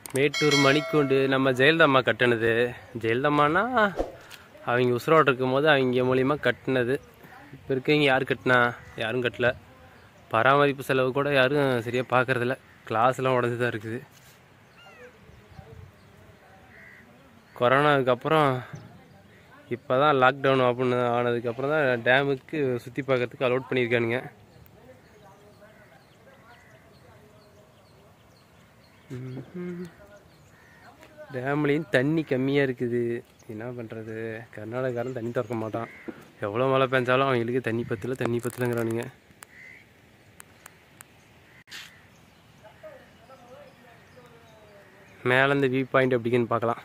மேட்டூர் மணிக்கூண்டு நம்ம ஜெயலலிதா கட்டினது ஜெயலலிதாம்மானா அவங்க உசுரோடு இருக்கும்போது அவங்க மூலியமாக கட்டினது இப்போ இருக்கவங்க யார் கட்டினா யாரும் கட்டல பராமரிப்பு செலவு கூட யாரும் சரியாக பார்க்கறதில்ல கிளாஸ்லாம் உடஞ்சி தான் இருக்குது கொரோனாவுக்கு அப்புறம் இப்போ தான் லாக்டவுன் ஓப்பன் ஆனதுக்கப்புறம் தான் டேமுக்கு சுற்றி பார்க்கறதுக்கு அலோட் பண்ணியிருக்கானுங்க டேம்லேயும் தண்ணி கம்மியாக இருக்குது என்ன பண்ணுறது கர்நாடகாரன் தண்ணி திறக்க மாட்டான் எவ்வளோ மழை பெஞ்சாலும் அவங்களுக்கு தண்ணி பத்தல தண்ணி பத்தலைங்கிறானுங்க மேலே இந்த வியூ பாயிண்ட் எப்படின்னு பார்க்கலாம்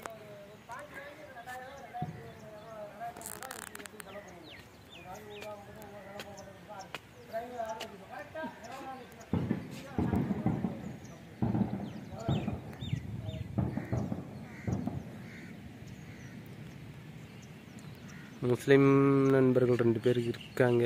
முஸ்லீம் நண்பர்கள் ரெண்டு பேர் இருக்காங்க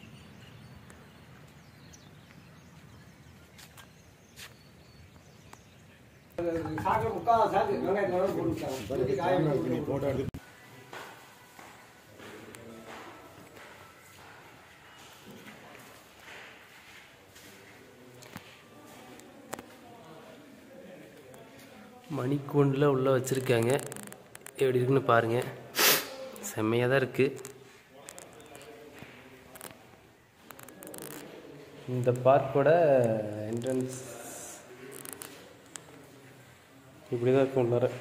மணிக்கூண்டில் உள்ளே வச்சுருக்காங்க எப்படி இருக்குன்னு பாருங்கள் செம்மையாக தான் இருக்குது இந்த பார்க்கோட என்ட்ரன்ஸ் இப்படி தான் இருக்கும் உள்ளார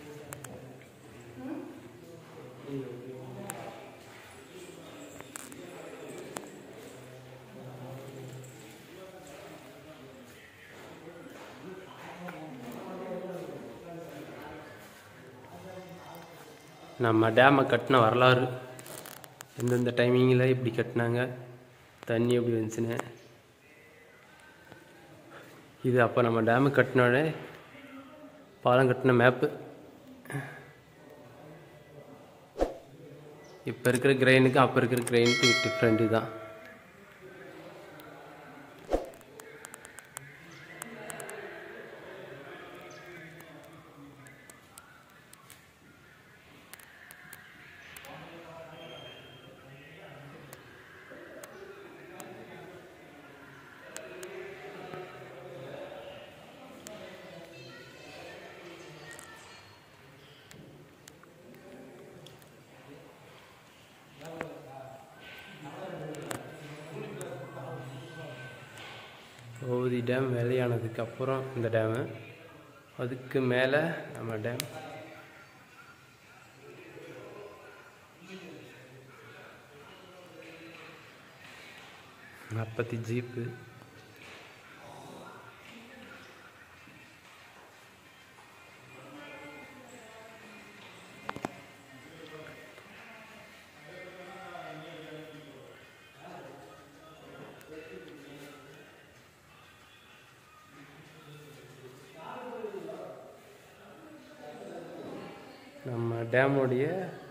நம்ம டேமை கட்டின வரலாறு எந்தெந்த டைமிங்கில் இப்படி கட்டினாங்க தண்ணி எப்படி வந்துச்சுன்னு இது அப்போ நம்ம டேமு கட்டினோடனே பாலம் கட்டின மேப்பு இப்போ இருக்கிற கிரெயினுக்கும் அப்போ இருக்கிற கிரெயினுக்கும் டிஃப்ரெண்ட்டு தான் ஓதி டேம் வேலையானதுக்கு அப்புறம் இந்த டேமு அதுக்கு மேலே நம்ம டேம் அப்பத்தி ஜீப்பு நம்ம டேமுடைய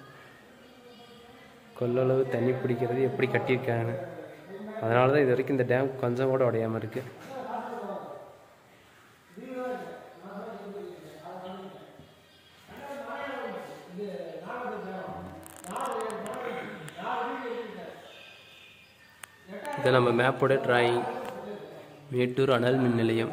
கொள்ளளவு தண்ணி பிடிக்கிறது எப்படி கட்டியிருக்காங்க அதனால தான் இது வரைக்கும் இந்த டேம் கொஞ்சம் கூட உடையாமல் இருக்கு இது நம்ம மேப்போட டிராயிங் மேட்டூர் அனல் மின் நிலையம்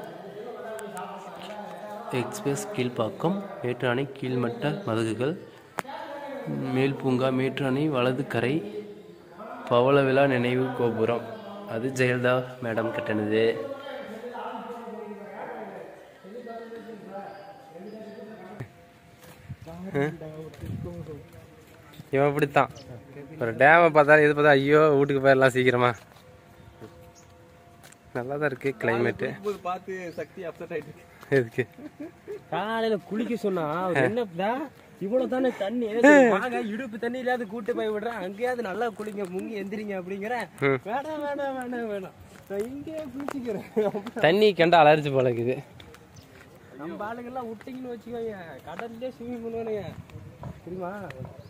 எக்ஸ்பிரஸ் கீழ்ப்பாக்கம் மேட்டூர் அணை கீழ்மட்ட மதகுகள் மேல் பூங்கா மேட்டூர் அணை வலது கரை பவள விழா நினைவு கோபுரம் அது ஜெயலலிதா மேடம் கட்டினது இவன் அப்படித்தான் ஒரு டேமை பார்த்தாலும் எது பார்த்தா ஐயோ வீட்டுக்கு போயிடலாம் சீக்கிரமா நல்லா தான் இருக்கு கிளைமேட்டு பார்த்து சக்தி அப்செட் ஆயிட்டு எதுக்கு காலையில குளிக்க சொன்னா அவர் என்னடா இவ்வளவு தானே தண்ணி வாங்க இடுப்பு தண்ணி இல்லாத கூட்டு போய் விடுறேன் அங்கேயாவது நல்லா குளிங்க முங்கி எந்திரிங்க அப்படிங்கிற ம். வேணாம் வேணாம் வேணாம் வேணாம் நான் இங்கே குளிச்சுக்கிறேன் தண்ணி கண்டா அலர்ஜி போல இருக்குது நம்ம ஆளுங்கெல்லாம் விட்டீங்கன்னு வச்சுக்கோங்க கடல்லே ஸ்விமிங் பண்ணுவானுங்க தெரியுமா